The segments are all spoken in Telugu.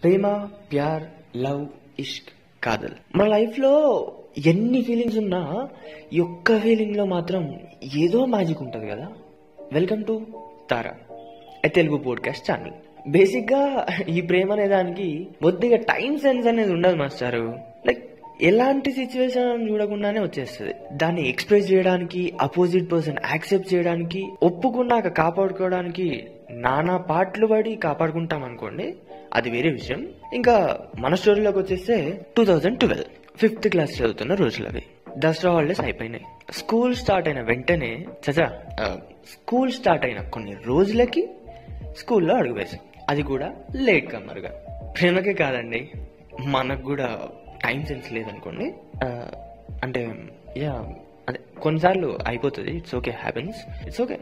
ప్రేమ ప్యార్ లవ్ ఇష్క్ కాదల్ మన లైఫ్ లో ఎన్ని ఫీలింగ్స్ ఉన్నా ఈ ఒక్క ఫీలింగ్ లో మాత్రం ఏదో మ్యాజిక్ ఉంటది కదా welcome to Tara a Telugu podcast channel basic గా ఈ ప్రేమ అనే దానికి కొద్దిగా టైం సెన్స్ అనేది ఉండదు మాస్టారు లైక్ ఎలాంటి సిచ్యువేషన్ చూడకుండానే వచ్చేస్తుంది దాన్ని ఎక్స్ప్రెస్ చేయడానికి అపోజిట్ పర్సన్ యాక్సెప్ట్ చేయడానికి ఒప్పుకున్నాక కాపాడుకోవడానికి నానా పాటలు పడి కాపాడుకుంటాం అనుకోండి అది వేరే విషయం ఇంకా మన స్టోరీలోకి వచ్చేస్తే two thousand twelve fifth class చదువుతున్న రోజులు అవి దసరా హాలిడేస్ అయిపోయినాయి స్కూల్ స్టార్ట్ అయిన వెంటనే చచా ఆ, స్కూల్ స్టార్ట్ అయిన కొన్ని రోజులకి స్కూల్లో అడుగు వేసాం అది కూడా లేట్ కమ్మర్గా ప్రేమకే కాదండి మనకు కూడా టైం సెన్స్ లేదనుకోండి ఆ, అంటే యా అదే కొన్నిసార్లు అయిపోతుంది it's okay happens it's okay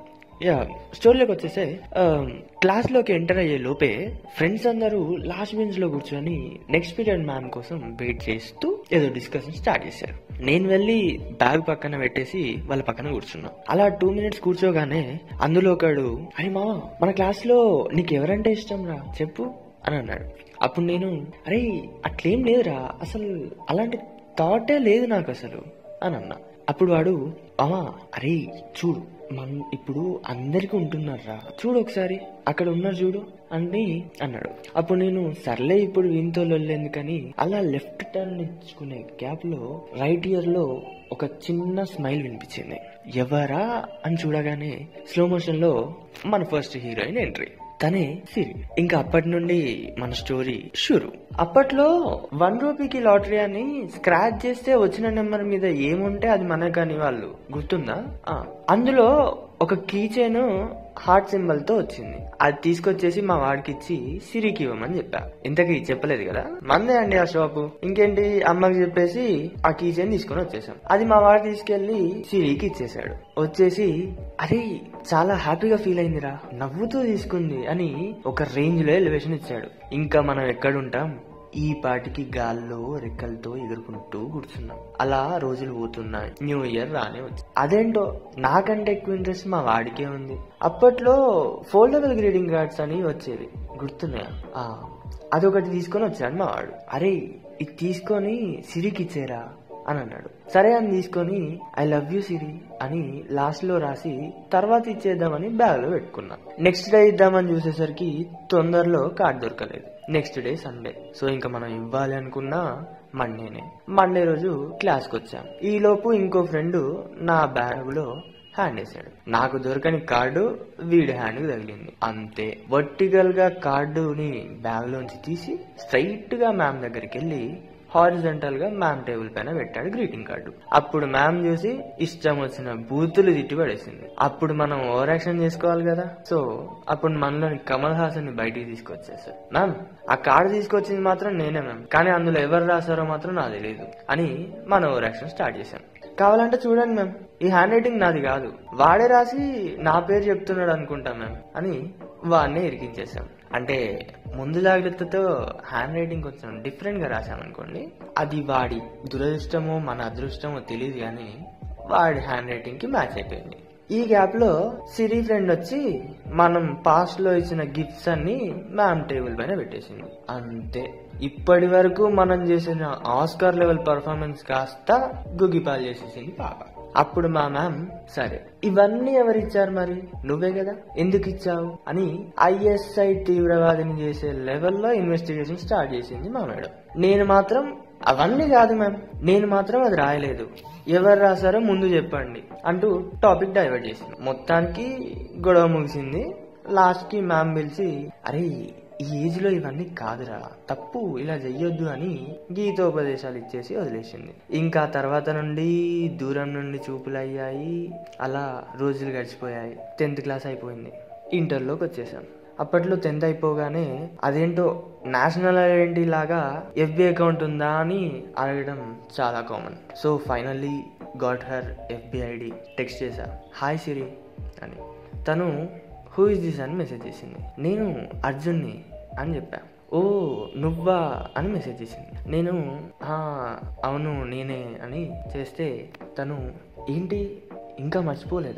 yeah స్టోరీలోకి వచ్చేస్తే క్లాస్ లోకి ఎంటర్ అయ్యే లోపే ఫ్రెండ్స్ అందరూ లాస్ట్ బెంచ్ లో కూర్చొని నెక్స్ట్ పీరియడ్ మ్యామ్ కోసం వెయిట్ చేస్తూ ఏదో డిస్కషన్ స్టార్ట్ చేశారు నేను వెళ్ళి బ్యాగ్ పక్కన పెట్టేసి వాళ్ళ పక్కన కూర్చున్నా అలా టూ మినిట్స్ కూర్చోగానే అందులో ఒకడు అరే మామ మన క్లాస్ లో నీకు ఎవరంటే ఇష్టం రా చెప్పు అని అన్నాడు అప్పుడు నేను అరే అట్లేం లేదురా అసలు అలాంటి థాటే లేదు నాకు అసలు అని అన్నా అప్పుడు వాడు అమ్మా అరే చూడు మన ఇప్పుడు అందరికి ఉంటున్నారా చూడు ఒకసారి అక్కడ ఉన్నారు చూడు అని అన్నాడు అప్పుడు నేను సర్లే ఇప్పుడు వీంతో ఎందుకని అలా లెఫ్ట్ టర్న్ ఇచ్చుకునే గ్యాప్ లో రైట్ ఇయర్ లో ఒక చిన్న స్మైల్ వినిపించింది ఎవరా అని చూడగానే స్లో మోషన్ లో మన ఫస్ట్ హీరోయిన్ ఎంట్రీ తనే సిరి ఇంకా అప్పటి నుండి మన స్టోరీ షురు అప్పట్లో వన్ రూపీకి లాటరీ అని స్క్రాచ్ చేస్తే వచ్చిన నెంబర్ మీద ఏముంటే అది మనకని వాళ్ళు గుర్తుందా ఆ, అందులో ఒక కీ చైన్ హార్ట్ సింబల్ తో వచ్చింది అది తీసుకొచ్చేసి మా వాడికి ఇచ్చి సిరికి ఇవ్వమని చెప్పా ఇంతకీ చెప్పలేదు కదా మందే అండి ఆ షాపు ఇంకేంటి అమ్మకి చెప్పేసి ఆ కీ చైన్ తీసుకొని వచ్చేసాం అది మా వాడు తీసుకెళ్లి సిరికి ఇచ్చేసాడు వచ్చేసి అరే చాలా హ్యాపీగా ఫీల్ అయిందిరా నవ్వుతూ తీసుకుంది అని ఒక రేంజ్ లో ఎలివేషన్ ఇచ్చాడు ఇంకా మనం ఎక్కడుంటాం ఈ పాటికి గాల్లో రెక్కలతో ఎగురుకుంటూ కూర్చున్నాం అలా రోజులు పోతున్నాయి న్యూ ఇయర్ రానే వచ్చి అదేంటో నాకంటే ఎక్కువ ఇంట్రెస్ట్ మా వాడికే ఉంది అప్పట్లో ఫోల్డబుల్ గ్రీటింగ్ కార్డ్స్ అని వచ్చేవి గుర్తున్నాయా ఆ, అదొకటి తీసుకొని వచ్చాడు మా వాడు అరే ఇది తీసుకొని సిరికి ఇచ్చేరా అని అన్నాడు సరే అని తీసుకొని ఐ లవ్ యూ సిరి అని లాస్ట్ లో రాసి తర్వాత ఇచ్చేద్దామని బ్యాగ్ లో పెట్టుకున్నా నెక్స్ట్ డే ఇద్దామని చూసేసరికి తొందరలో కార్డ్ దొరకలేదు నెక్స్ట్ డే సండే సో ఇంకా మనం ఇవ్వాలి అనుకున్నా మండేనే మండే రోజు క్లాస్కి వచ్చాం ఈ లోపు ఇంకో ఫ్రెండ్ నా బ్యాగ్ లో హ్యాండ్ వేసాడు నాకు దొరకని కార్డు వీడి హ్యాండ్ కి తగిలింది అంతే వర్టికల్ గా కార్డుని బ్యాగ్ లోంచి తీసి స్ట్రైట్ గా మ్యామ్ దగ్గరికి వెళ్ళి హారిజంటల్ గా మ్యామ్ టేబుల్ పైన పెట్టాడు గ్రీటింగ్ కార్డు అప్పుడు మ్యామ్ చూసి ఇష్టం వచ్చిన బూతులు తిట్టి పడేసింది అప్పుడు మనం ఓవర్ యాక్షన్ చేసుకోవాలి కదా సో అప్పుడు మనలోని కమల్ హాసన్ ని బయటికి తీసుకొచ్చేసారు మ్యామ్ ఆ కార్డు తీసుకొచ్చింది మాత్రం నేనే మ్యామ్ కానీ అందులో ఎవరు రాశారో మాత్రం నాకు తెలియదు అని మన ఓవర్ యాక్షన్ స్టార్ట్ చేశాం కావాలంటే చూడండి మ్యామ్ ఈ హ్యాండ్ రైటింగ్ నాది కాదు వాడే రాసి నా పేరు చెప్తున్నాడు అనుకుంటా మ్యామ్ అని వాడినే ఇరికించేసాం అంటే ముందు జాగ్రత్తతో హ్యాండ్ రైటింగ్ కొంచెం డిఫరెంట్ గా రాసామనుకోండి అది వాడి దురదృష్టమో మన అదృష్టమో తెలియదు కానీ వాడి హ్యాండ్ రైటింగ్ కి మ్యాచ్ అయిపోయింది ఈ గ్యాప్ లో సిరి ఫ్రెండ్ వచ్చి మనం పాస్ట్ లో ఇచ్చిన గిఫ్ట్స్ అన్ని మ్యామ్ టేబుల్ పైన పెట్టేసింది అంతే ఇప్పటి వరకు మనం చేసిన ఆస్కార్ లెవెల్ పర్ఫార్మెన్స్ కాస్త గుగిపాలు చేసేసింది పాప అప్పుడు మా మ్యామ్ సరే ఇవన్నీ ఎవరిచ్చారు మరి నువ్వే కదా ఎందుకు ఇచ్చావు అని ఐఎస్ఐ తీవ్రవాదిని చేసే లెవెల్లో ఇన్వెస్టిగేషన్ స్టార్ట్ చేసింది మా మేడం నేను మాత్రం అవన్నీ కాదు మ్యామ్ నేను మాత్రం అది రాయలేదు ఎవరు రాశారో ముందు చెప్పండి అంటూ టాపిక్ డైవర్ట్ చేసింది మొత్తానికి గొడవ ముగిసింది లాస్ట్ కి మ్యామ్ పిలిచి అరే ఈ ఏజ్ లో ఇవన్నీ కాదురా తప్పు ఇలా చెయ్యొద్దు అని గీతోపదేశాలు ఇచ్చేసి వదిలేసింది ఇంకా తర్వాత నుండి దూరం నుండి చూపులు అయ్యాయి అలా రోజులు గడిచిపోయాయి టెన్త్ క్లాస్ అయిపోయింది ఇంటర్లోకి వచ్చేసాం అప్పట్లో టెన్త్ అయిపోగానే అదేంటో నేషనల్ ఐడెంటిటీ లాగా ఎఫ్బి అకౌంట్ ఉందా అని అడగడం చాలా common so finally got her FB ID text చేశా హాయ్ సిరి అని తను హూ ఇస్ దిస్ అని మెసేజ్ చేసింది నేను అర్జున్ని అని చెప్పా ఓ నువ్వా అని మెసేజ్ చేసింది నేను "ఆ, అవును నేనే అని చేస్తే తను ఏంటి ఇంకా మర్చిపోలేదా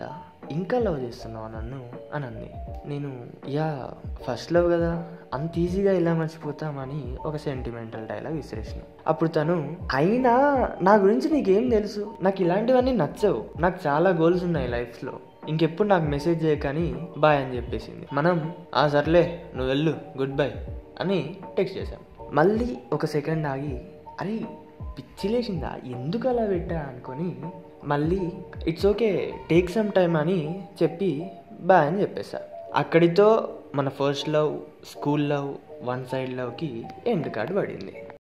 ఇంకా లవ్ చేస్తున్నావా నన్ను అని అంది నేను యా ఫస్ట్ లవ్ కదా అంత ఈజీగా ఇలా మర్చిపోతామని ఒక సెంటిమెంటల్ డైలాగ్ విసిరేసిన అప్పుడు తను అయినా నా గురించి నీకేం తెలుసు నాకు ఇలాంటివన్నీ నచ్చవు నాకు చాలా గోల్స్ ఉన్నాయి లైఫ్లో ఇంకెప్పుడు నాకు మెసేజ్ చేయకని బాయ్ అని చెప్పేసింది మనం ఆ సర్లే నువ్వు వెళ్ళు గుడ్ బై అని టెక్స్ట్ చేశాం మళ్ళీ ఒక సెకండ్ ఆగి అరే పిచ్చి లేచిందా ఎందుకు అలా పెట్టా అనుకొని మళ్ళీ it's okay take some time అని చెప్పి బాయ్ అని చెప్పేసా అక్కడితో మన first love school love one side లవ్కి ఎండ్ కార్డ్ పడింది